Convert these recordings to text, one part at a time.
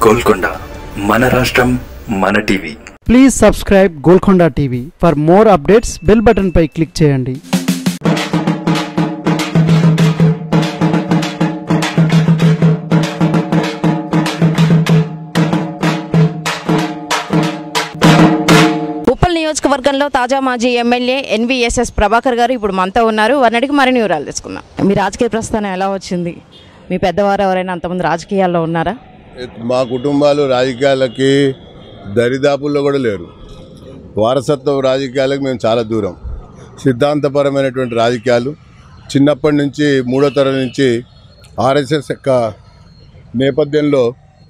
గోల్కొండ మన రాష్ట్రం మన TV please subscribe Golconda TV for more updates bell button పై క్లిక్ చేయండి ఉప్పల్ నియోజకవర్గంలో తాజా మాజీ ఎమ్మెల్యే ఎన్వీఎస్ఎస్ ప్రభాకర్ గారు ఇప్పుడు మనతో ఉన్నారు వారిని అడిగి మరిన్ని వివరాలు తెలుసుకుందాం మీ రాజకీయ ప్రస్థానం ఎలా వచ్చింది మీ పెద్దవారు ఎవరైనా అంతమంది రాజకీయాల్లో ఉన్నారా మా కుటుంబాలు రాజకీయాలకి దరిదాపుల్లో కూడా లేరు వారసత్వ రాజకీయాలకు మేము చాలా దూరం సిద్ధాంతపరమైనటువంటి రాజకీయాలు చిన్నప్పటి నుంచి మూడో తరం నుంచి ఆర్ఎస్ఎస్ యొక్క నేపథ్యంలో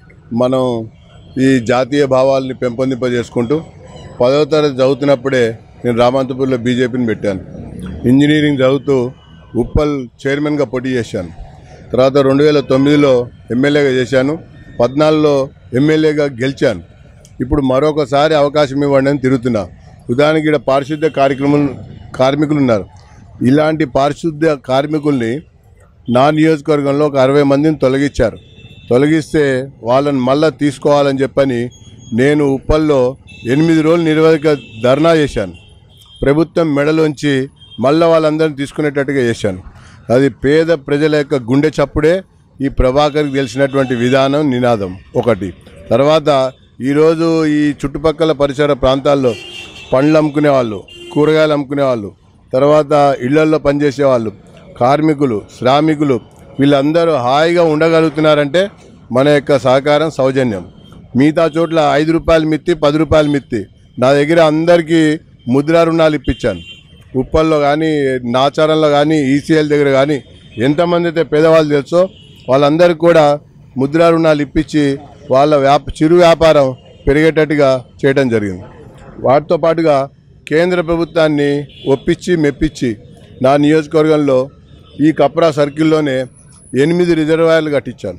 మనం ఈ జాతీయ భావాల్ని పెంపొందింపజేసుకుంటూ పదవ తరగతి చదువుతున్నప్పుడే నేను రామంతపూర్లో బీజేపీని పెట్టాను ఇంజనీరింగ్ చదువుతూ ఉప్పల్ చైర్మన్గా పోటీ చేశాను తర్వాత రెండు వేల తొమ్మిదిలో ఎమ్మెల్యేగా చేశాను పద్నాలుగులో ఎమ్మెల్యేగా గెలిచాను ఇప్పుడు మరొకసారి అవకాశం ఇవ్వండి అని తిరుగుతున్నా ఉదాహరణకి ఇక్కడ పారిశుద్ధ్య కార్యక్రమం కార్మికులు ఉన్నారు ఇలాంటి పారిశుద్ధ్య కార్మికుల్ని నా నియోజకవర్గంలో ఒక అరవై మందిని తొలగించారు తొలగిస్తే వాళ్ళని మళ్ళా తీసుకోవాలని చెప్పని నేను ఉప్పల్లో ఎనిమిది రోజులు నిరవధిక ధర్నా చేశాను ప్రభుత్వం మెడలోంచి మళ్ళా వాళ్ళందరినీ తీసుకునేటట్టుగా చేశాను అది పేద ప్రజల యొక్క గుండె చప్పుడే ఈ ప్రభాకర్కి తెలిసినటువంటి విధానం నినాదం ఒకటి తర్వాత ఈరోజు ఈ చుట్టుపక్కల పరిసర ప్రాంతాల్లో పండ్లు అమ్ముకునే వాళ్ళు కూరగాయలు అమ్ముకునే వాళ్ళు తర్వాత ఇళ్లల్లో పనిచేసే వాళ్ళు కార్మికులు శ్రామికులు వీళ్ళందరూ హాయిగా ఉండగలుగుతున్నారంటే మన యొక్క సహకారం సౌజన్యం మిగతా చోట్ల ఐదు రూపాయలు మిత్తి పది రూపాయలు మిత్తి నా దగ్గర అందరికీ ముద్రా రుణాలు ఇప్పించాను ఉప్పల్లో కానీ నాచారంలో కానీ ఈసీఎల్ దగ్గర కానీ ఎంతమంది అయితే పేదవాళ్ళు తెలుసో వాళ్ళందరికీ కూడా ముద్రా రుణాలు ఇప్పించి వాళ్ళ వ్యాప చిరు వ్యాపారం పెరిగేటట్టుగా చేయడం జరిగింది వాటితో పాటుగా కేంద్ర ప్రభుత్వాన్ని ఒప్పించి మెప్పించి నా నియోజకవర్గంలో ఈ కప్రా సర్కిల్లోనే ఎనిమిది రిజర్వాయర్లు కట్టించాను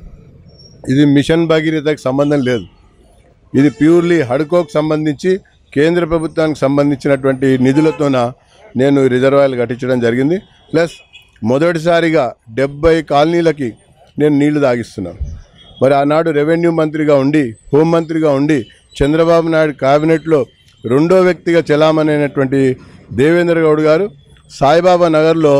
ఇది మిషన్ భగీరథకు సంబంధం లేదు ఇది ప్యూర్లీ హడ్కోకు సంబంధించి కేంద్ర ప్రభుత్వానికి సంబంధించినటువంటి నిధులతోన నేను ఈ రిజర్వాయర్లు కట్టించడం జరిగింది ప్లస్ మొదటిసారిగా డెబ్బై కాలనీలకి నేను నీళ్లు తాగిస్తున్నాను మరి ఆనాడు రెవెన్యూ మంత్రిగా ఉండి హోంమంత్రిగా ఉండి చంద్రబాబు నాయుడు కేబినెట్లో రెండో వ్యక్తిగా చెలామణైనటువంటి దేవేంద్ర గౌడ్ గారు సాయిబాబా నగర్లో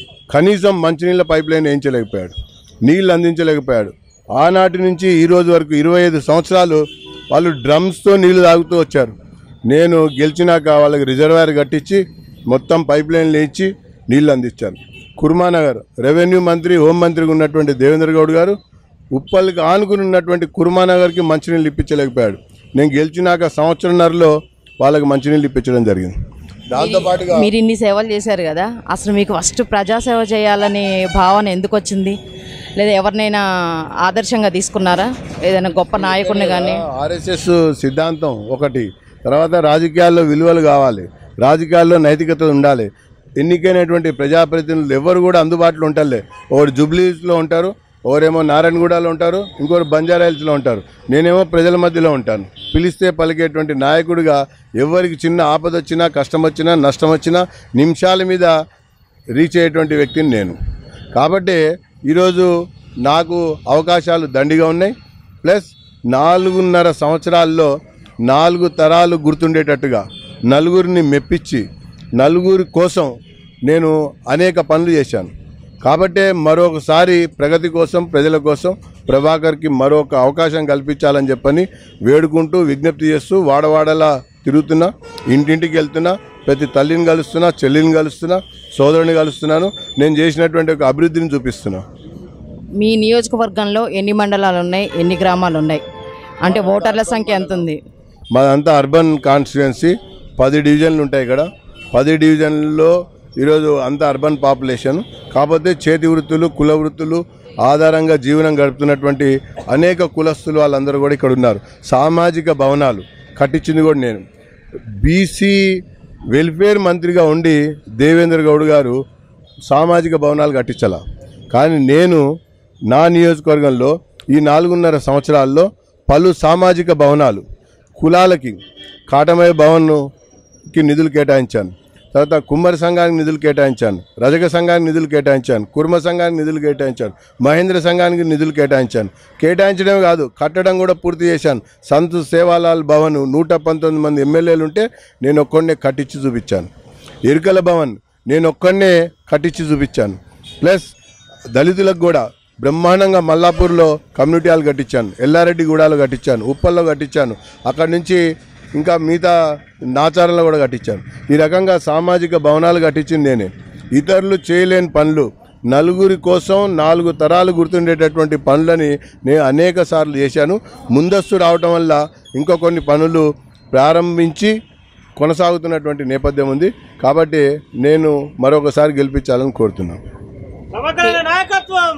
కనీసం మంచినీళ్ళ పైప్ లైన్ వేయించలేకపోయాడు నీళ్లు అందించలేకపోయాడు ఆనాటి నుంచి ఈ రోజు వరకు ఇరవై ఐదు సంవత్సరాలు వాళ్ళు డ్రమ్స్తో నీళ్లు తాగుతూ వచ్చారు నేను గెలిచినాక వాళ్ళకి రిజర్వాయర్ కట్టించి మొత్తం పైప్ లైన్లు వేయించి నీళ్లు అందించాను కుర్మానగర్ రెవెన్యూ మంత్రి హోంమంత్రిగా ఉన్నటువంటి దేవేంద్ర గౌడ్ గారు ఉప్పల్కి ఆనుకుని ఉన్నటువంటి కుర్మానగర్కి మంచినీళ్ళు ఇప్పించలేకపోయాడు నేను గెలిచినాక సంవత్సరంన్నరలో వాళ్ళకి మంచినీళ్ళు ఇప్పించడం జరిగింది దాంతోపాటుగా మీరు ఇన్ని సేవలు చేశారు కదా అసలు మీకు ఫస్ట్ ప్రజాసేవ చేయాలనే భావన ఎందుకు వచ్చింది లేదా ఎవరినైనా ఆదర్శంగా తీసుకున్నారా ఏదైనా గొప్ప నాయకుడిని కానీ ఆర్ఎస్ఎస్ సిద్ధాంతం ఒకటి తర్వాత రాజకీయాల్లో విలువలు కావాలి రాజకీయాల్లో నైతికత ఉండాలి ఎన్నికైనటువంటి ప్రజాప్రతినిధులు ఎవరు కూడా అందుబాటులో ఉంటారులే ఒకరు జూబ్లీస్లో ఉంటారు ఒకరేమో నారాయణగూడలో ఉంటారు ఇంకొకరు బంజారాహిల్స్లో ఉంటారు నేనేమో ప్రజల మధ్యలో ఉంటాను పిలిస్తే పలికేటువంటి నాయకుడిగా ఎవరికి చిన్న ఆపద వచ్చినా కష్టం వచ్చినా నష్టం వచ్చినా నిమిషాల మీద రీచ్ అయ్యేటువంటి వ్యక్తిని నేను కాబట్టి ఈరోజు నాకు అవకాశాలు దండిగా ఉన్నాయి ప్లస్ నాలుగున్నర సంవత్సరాల్లో నాలుగు తరాలు గుర్తుండేటట్టుగా నలుగురిని మెప్పించి నలుగురి కోసం నేను అనేక పనులు చేశాను కాబట్టే మరొకసారి ప్రగతి కోసం ప్రజల కోసం ప్రభాకర్కి మరొక అవకాశం కల్పించాలని చెప్పని వేడుకుంటూ విజ్ఞప్తి చేస్తూ వాడవాడలా తిరుగుతున్నా ఇంటింటికి వెళ్తున్నా ప్రతి తల్లిని కలుస్తున్నా చెల్లిని కలుస్తున్నా సోదరుని కలుస్తున్నాను నేను చేసినటువంటి ఒక అభివృద్ధిని చూపిస్తున్నా మీ నియోజకవర్గంలో ఎన్ని మండలాలు ఉన్నాయి ఎన్ని గ్రామాలు ఉన్నాయి అంటే ఓటర్ల సంఖ్య ఎంత ఉంది మాదంతా అర్బన్ కాన్స్టిట్యుయెన్సీ పది డివిజన్లు ఉంటాయి ఇక్కడ పది డివిజన్లలో ఈరోజు అంతా అర్బన్ పాపులేషన్ కాకపోతే చేతి వృత్తులు కుల వృత్తులు ఆధారంగా జీవనం గడుపుతున్నటువంటి అనేక కులస్తులు వాళ్ళందరూ కూడా ఇక్కడ ఉన్నారు సామాజిక భవనాలు కట్టించింది కూడా నేను బీసీ వెల్ఫేర్ మంత్రిగా ఉండి దేవేంద్ర గౌడ్ గారు సామాజిక భవనాలు కట్టించాల కానీ నేను నా నియోజకవర్గంలో ఈ నాలుగున్నర సంవత్సరాల్లో పలు సామాజిక భవనాలు కులాలకి కాటమయ్య భవన్కి నిధులు కేటాయించాను తర్వాత కుమ్మరి సంఘానికి నిధులు కేటాయించాను రజక సంఘానికి నిధులు కేటాయించాను కుర్మ సంఘానికి నిధులు కేటాయించాను మహేంద్ర సంఘానికి నిధులు కేటాయించాను కేటాయించడమే కాదు కట్టడం కూడా పూర్తి చేశాను సంత్ సేవాలాల్ భవన్ నూట పంతొమ్మిది మంది ఎమ్మెల్యేలు ఉంటే నేను ఒక్కడినే కట్టించి చూపించాను ఇరుకల భవన్ నేను ఒక్కడినే కట్టించి చూపించాను ప్లస్ దళితులకు కూడా బ్రహ్మాండంగా మల్లాపూర్లో కమ్యూనిటీ హాల్ కట్టించాను ఎల్లారెడ్డి గూడాలో కట్టించాను ఉప్పల్లో కట్టించాను అక్కడి నుంచి ఇంకా మిగతా నాచారంలో కూడా కట్టించాను ఈ రకంగా సామాజిక భవనాలు కట్టించింది నేనే ఇతరులు చేయలేని పనులు నలుగురి కోసం నాలుగు తరాలు గుర్తుండేటటువంటి పనులని నేను అనేక సార్లు చేశాను ముందస్తు రావటం వల్ల ఇంకా కొన్ని పనులు ప్రారంభించి కొనసాగుతున్నటువంటి నేపథ్యం ఉంది కాబట్టి నేను మరొకసారి గెలిపించాలని కోరుతున్నాను సమగ్ర నాయకత్వం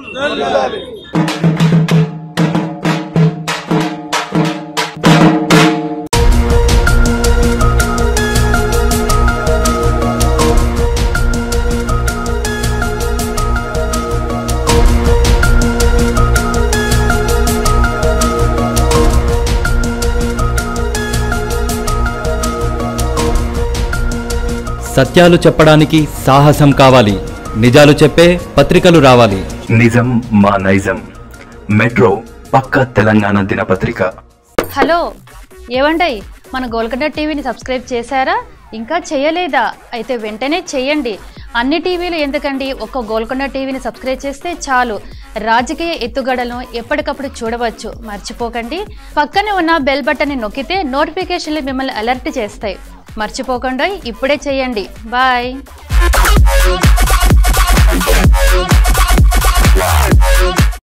సత్యాలు చెప్పడానికి సాహసం కావాలి నిజాలు చెప్పే పత్రికలు రావాలి నిజం మా నైజం మెట్రో పక్క తెలంగాణ దినపత్రిక హలో ఏవండయ్ మన గోల్కొండ టీవీని సబ్స్క్రైబ్ చేశారా ఇంకా చేయలేదా అయితే వెంటనే చేయండి అన్ని టీవీలు ఎందుకండి ఒక్క గోల్కొండ టీవీని సబ్స్క్రైబ్ చేస్తే చాలు రాజకీయ ఎత్తుగడలను ఎప్పటికప్పుడు చూడవచ్చు మర్చిపోకండి పక్కనే ఉన్న బెల్ బటన్ని నొక్కితే నోటిఫికేషన్లు మిమ్మల్ని అలర్ట్ చేస్తాయి మర్చిపోకుండా ఇప్పుడే చేయండి బాయ్ Thank you.